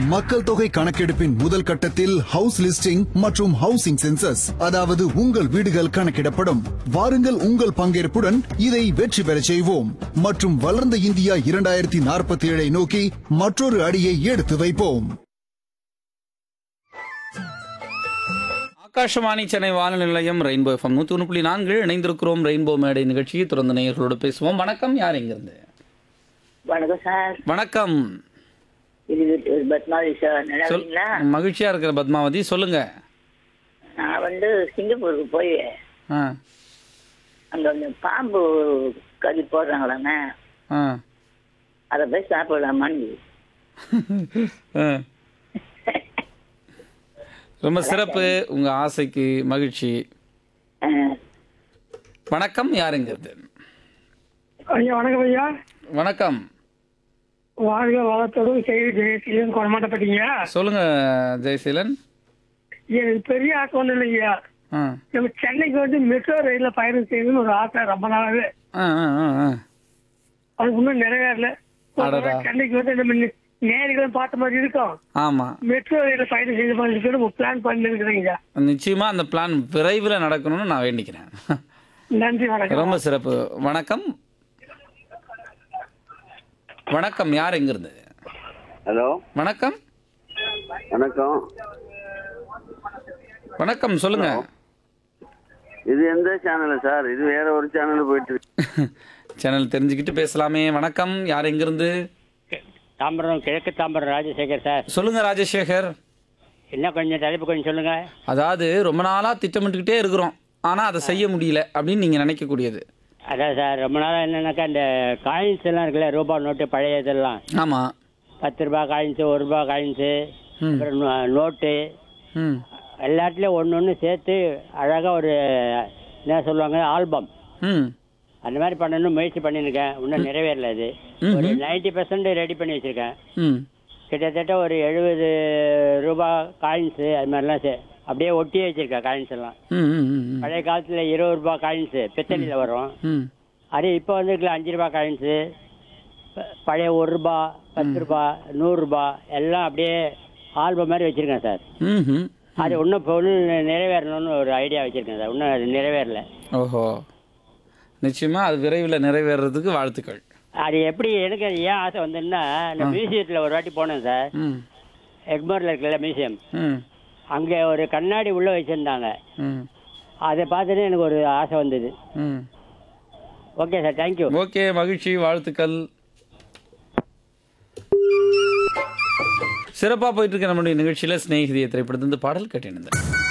மக்கள் தொகை கணக்கெடுப்பின் முதல் கட்டத்தில் ஹவுஸ் லிஸ்டிங் மற்றும் ஹவுசிங் சென்சஸ் அதாவது உங்கள் வீடுகள் கணக்கிடப்படும் வாருங்கள் உங்கள் பங்கேற்புடன் இதை வெற்றி பெறச் செய்வோம் மற்றும் வளர்ந்த இந்தியா இரண்டாயிரத்தி நாற்பத்தி ஏழை நோக்கி மற்றொரு அடியை எடுத்து வைப்போம் ஆகாஷவாணி சென்னை வானொலி நிலையம் ரெயின்போ எஃப்எம் நூற்றி ஒன்று புள்ளி நான்கு இணைந்திருக்கிறோம் ரெயின்போ மேடை நிகழ்ச்சியை தொடர்ந்து நேயர்களோடு பேசுவோம் வணக்கம் யார் எங்கிருந்து வணக்கம் சார் வணக்கம் இது பத்மாவதி சார் நல்லா சொல் இருக்கீங்களா மகிழ்ச்சியா இருக்கிற பத்மாவதி சொல்லுங்க நான் வந்து சிங்கப்பூருக்கு போய் ஆ அங்க வந்து பாம்பு கறி போடுறாங்களாண்ணே ஆ அதை போய் சாப்பிடலாமான்னு ஆ. ரொம்ப சிறப்பு உங்க ஆசைக்கு மகிழ்ச்சி அஹ், வணக்கம் யார் எங்கிருந்து ஐயா வணக்கம் ஐயா வணக்கம் வாழ்க வளத்தோடும் செய்தி ஜெயசீலன் கொடமாட்டப்பட்டீங்க சொல்லுங்க ஜெயசீலன் எனக்கு பெரிய ஆசை ஒன்றும் இல்லையா ஆ நம்ம சென்னைக்கு வந்து மெட்ரோ ரயில்ல பயணம் செய்யணும்னு ஒரு ஆசை ரொம்ப நாளாவே ஆ ஆ ஆ, ஆ அது இன்னும் நிறைவேறல ஒரு அடடா. தடவை சென்னைக்கு வந்து நம்ம நே- நேர்களும் பார்த்த மாதிரி இருக்கும் ஆமா மெட்ரோ ரயில்ல பயணம் செய்த மாதிரி இருக்கணும் ஒரு பிளான் பண்ணிருக்கிறீங்க நிச்சயமா அந்த பிளான் விரைவில் நடக்கணும்னு நான் வேண்டிக்கிறேன் நன்றி வணக்கம் ரொம்ப சிறப்பு வணக்கம் வணக்கம் யார் எங்கிருந்து ஹலோ வணக்கம் வணக்கம் வணக்கம் சொல்லுங்க இது எந்த சேனல் சார் இது வேற ஒரு சேனல் போயிட்டு இருக்கு சேனல் தெரிஞ்சுக்கிட்டு பேசலாமே வணக்கம் யார் எங்கிருந்து தாம்பரம் கிழக்கு தாம்பரம் ராஜசேகர் சார் சொல்லுங்க ராஜசேகர் என்ன கொஞ்சம் தலைப்பு கொஞ்சம் சொல்லுங்க அதாவது ரொம்ப நாளா திட்டமிட்டுக்கிட்டே இருக்கிறோம் ஆனா அதை செய்ய முடியல அப்படின்னு நீங்க நினைக்கக்கூடியது அதான் சார் ரொம்ப நாளாக என்னன்னாக்கா இந்த காயின்ஸ் எல்லாம் இருக்குல்ல ரூபா நோட்டு பழைய இதெல்லாம் ஆமா பத்து ரூபாய் காயின்ஸு ஒரு ரூபாய் காயின்ஸு ம். அப்புறம் நோ- நோட்டு ம் எல்லாத்துலேயும் ஒன்று ஒன்று சேர்த்து அழகாக ஒரு என்ன சொல்லுவாங்க ஆல்பம் ம் அந்த மாதிரி பண்ணணும்னு முயற்சி பண்ணியிருக்கேன் இன்னும் நிறைவேறல அது ம், ஒரு ம். நைன்டி பர்சன்ட் ரெடி பண்ணி வச்சுருக்கேன் ம் கிட்டத்தட்ட ஒரு எழுபது ரூபாய் காயின்ஸு அது மாதிரிலாம் சே- அப்படியே ஒட்டியே வச்சுருக்கேன் காயின்ஸ் எல்லாம் ம் ம் ம் ம் பழைய காலத்தில் இருபது ரூபாய் காயின்ஸு பித்தளையில் வரும் ம் அது இப்போ வந்துருக்குல அஞ்சு ரூபாய் காயின்ஸு ப- பழைய ஒரு ரூபா பத்து ரூபா நூறுரூபா எல்லாம் அப்படியே ஆல்பம் மாதிரி வச்சுருக்கேன் சார் ம் ம் அது இன்னும் இப்போ இன்னும் நிறைவேறணும்னு ஒரு ஐடியா வச்சுருக்கேன் சார் இன்னும் அது நிறைவேறல ஓஹோ நிச்சயமா அது விரைவில் நிறைவேறதுக்கு வாழ்த்துக்கள் அது எப்படி எனக்கு அது ஏன் ஆசை வந்ததுன்னா இந்த மியூசியத்தில் ஒரு வாட்டி போனேன் சார் ம் எக்மோரில் இருக்குல்ல மியூசியம் ம் அங்கே ஒரு கண்ணாடி உள்ளே வச்சுருந்தாங்க ம் அதை பார்த்துட்டு எனக்கு ஒரு ஆசை வந்தது ம் ஓகே சார் தேங்க்யூ ஓகே மகிழ்ச்சி வாழ்த்துக்கள் சிறப்பாக போயிட்டு இருக்க நம்மளுடைய நிகழ்ச்சியில் சிநேகிதிய திரைப்படத்திலிருந்து பாடல் கேட்டிருந்தேன்